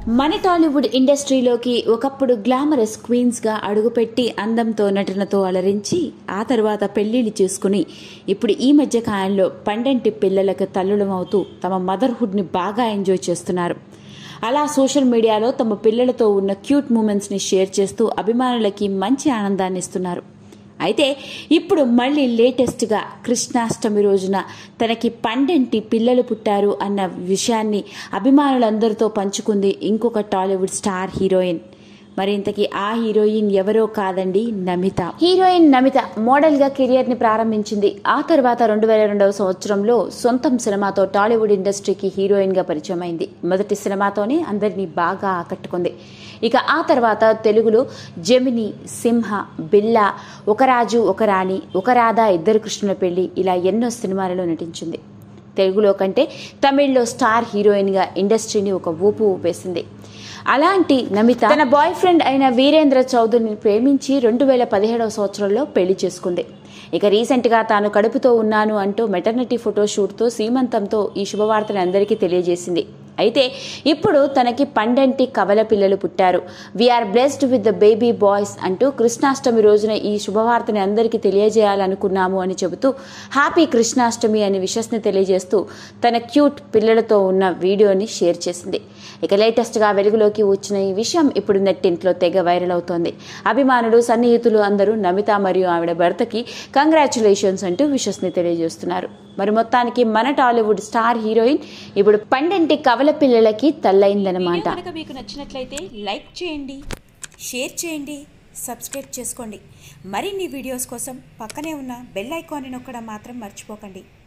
మన టాలీవుడ్ ఇండస్ట్రీలోకి ఒకప్పుడు గ్లామరస్ క్వీన్స్గా అడుగుపెట్టి అందంతో నటనతో అలరించి ఆ తర్వాత పెళ్లిళ్ళు చేసుకుని ఇప్పుడు ఈ మధ్య కాలంలో పండంటి పిల్లలకు తల్లులమవుతూ తమ మదర్హుడ్ని బాగా ఎంజాయ్ చేస్తున్నారు అలా సోషల్ మీడియాలో తమ పిల్లలతో ఉన్న క్యూట్ మూమెంట్స్ని షేర్ చేస్తూ అభిమానులకి మంచి ఆనందాన్ని ఇస్తున్నారు అయితే ఇప్పుడు మళ్ళీ లేటెస్ట్గా కృష్ణాష్టమి రోజున తనకి పండంటి పిల్లలు పుట్టారు అన్న విషయాన్ని అభిమానులందరితో పంచుకుంది ఇంకొక టాలీవుడ్ స్టార్ హీరోయిన్ మరి ఇంతకీ ఆ హీరోయిన్ ఎవరో కాదండి నమిత హీరోయిన్ నమిత మోడల్గా కెరియర్ని ప్రారంభించింది ఆ తర్వాత రెండు వేల రెండవ సంవత్సరంలో సొంతం సినిమాతో టాలీవుడ్ ఇండస్ట్రీకి హీరోయిన్గా పరిచయం అయింది మొదటి సినిమాతోనే అందరినీ బాగా ఆకట్టుకుంది ఇక ఆ తర్వాత తెలుగులో జమిని సింహ బిల్లా ఒక రాజు ఒక రాణి ఒక రాధా ఇద్దరు కృష్ణుల పెళ్లి ఇలా ఎన్నో సినిమాలలో నటించింది తెలుగులో కంటే తమిళ్లో స్టార్ హీరోయిన్గా ఇండస్ట్రీని ఒక ఊపు ఊపేసింది అలాంటి నమిత తన బాయ్ ఫ్రెండ్ అయిన వీరేంద్ర చౌదరిని ప్రేమించి రెండు వేల పదిహేడవ సంవత్సరంలో పెళ్లి చేసుకుంది ఇక రీసెంట్గా తాను కడుపుతో ఉన్నాను అంటూ మెటర్నిటీ ఫోటోషూట్తో సీమంతంతో ఈ శుభవార్తను అందరికీ తెలియజేసింది అయితే ఇప్పుడు తనకి పండంటి కవల పిల్లలు పుట్టారు we're blessed with the baby boys అంటూ కృష్ణాష్టమి రోజున ఈ శుభవార్తని అందరికీ తెలియజేయాలనుకున్నాము అని చెబుతూ హ్యాపీ కృష్ణాష్టమి అనే విషస్ని తెలియజేస్తూ తన క్యూట్ పిల్లలతో ఉన్న వీడియోని షేర్ చేసింది ఇక లేటెస్ట్గా వెలుగులోకి వచ్చిన ఈ విషయం ఇప్పుడు నెట్టింట్లో తెగ వైరల్ అవుతోంది అభిమానులు సన్నిహితులు అందరూ నమిత మరియు ఆవిడ భర్తకి కంగ్రాచులేషన్స్ అంటూ విషస్ని తెలియజేస్తున్నారు మరి మొత్తానికి మన టాలీవుడ్ స్టార్ హీరోయిన్ ఇప్పుడు పండంటి కవల పిల్లలకి తల్లైందనమాట వీడియో కనుక మీకు నచ్చినట్లయితే లైక్ చేయండి షేర్ చేయండి సబ్స్క్రైబ్ చేసుకోండి మరిన్ని వీడియోస్ కోసం పక్కనే ఉన్న బెల్ ఐకాన్ని నొక్కడం మాత్రం మర్చిపోకండి